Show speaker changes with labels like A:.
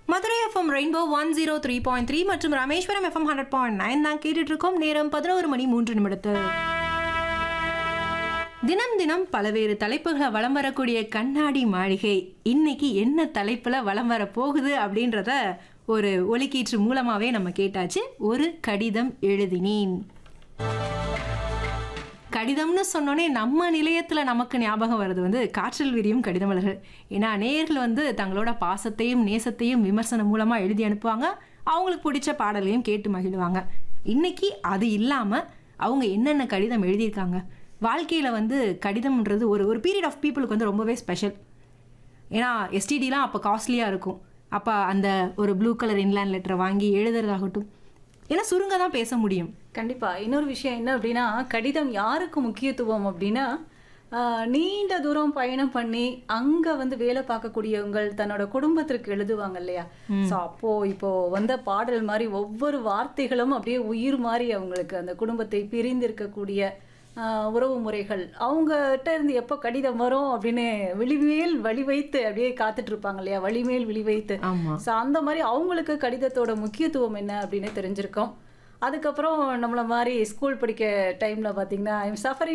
A: Madurai FM rainbow one zero three point three மற்றும் Rameswaram FM hundred point nine தான் கேட்டுட்டு இருக்கோம் நேரம் பதினோரு மணி மூன்று நிமிடத்து தினம் தினம் பல்வேறு தலைப்புகளை வலம் வரக்கூடிய கண்ணாடி மாளிகை இன்னைக்கு என்ன தலைப்புல வலம் வர போகுது அப்படின்றத ஒரு ஒலிக்கீற்று மூலமாவே நம்ம கேட்டாச்சு ஒரு கடிதம் எழுதினேன் கடிதம்னு சொன்னோன்னே நம்ம நிலையத்தில் நமக்கு ஞாபகம் வர்றது வந்து காற்றில் விரியும் கடிதமலர்கள் ஏன்னா நேயர்கள் வந்து தங்களோட பாசத்தையும் நேசத்தையும் விமர்சனம் மூலமாக எழுதி அனுப்புவாங்க அவங்களுக்கு பிடிச்ச பாடலையும் கேட்டு மகிழுவாங்க இன்னைக்கு அது இல்லாமல் அவங்க என்னென்ன கடிதம் எழுதியிருக்காங்க வாழ்க்கையில் வந்து கடிதம்ன்றது ஒரு ஒரு பீரியட் ஆஃப் பீப்புளுக்கு வந்து ரொம்பவே ஸ்பெஷல் ஏன்னா எஸ்டிடிலாம் அப்போ காஸ்ட்லியாக இருக்கும் அப்போ அந்த ஒரு ப்ளூ கலர் இன்லேண்ட் லெட்டரை வாங்கி எழுதுறதாகட்டும் ஏன்னா சுருங்க தான் பேச முடியும்
B: கண்டிப்பா இன்னொரு விஷயம் என்ன அப்படின்னா கடிதம் யாருக்கு முக்கியத்துவம் அப்படின்னா ஆஹ், நீண்ட தூரம் பயணம் பண்ணி அங்க வந்து வேலை பார்க்கக்கூடியவங்க தன்னோட குடும்பத்திற்கு எழுதுவாங்க இல்லையா சோ அப்போ இப்போ வந்த பாடல் மாதிரி ஒவ்வொரு வார்த்தைகளும் அப்படியே உயிர் மாதிரி அவங்களுக்கு அந்த குடும்பத்தை பிரிந்திருக்கக்கூடிய ஆஹ், உறவு முறைகள் அவங்ககிட்ட இருந்து எப்போ கடிதம் வரும் அப்படின்னு விழிமேல் வழி வைத்து அப்படியே காத்துட்டு இருப்பாங்க இல்லையா வழிமேல் விழி வைத்து
A: ஆமாம்
B: ஸோ அந்த மாதிரி அவங்களுக்கு கடிதத்தோட முக்கியத்துவம் என்ன அப்படின்னு தெரிஞ்சிருக்கோம் அதுக்கப்புறம் நம்மள மாதிரி ஸ்கூல் படிக்க டைம்ல பார்த்தீங்கன்னா ஐம் சஃபரிங்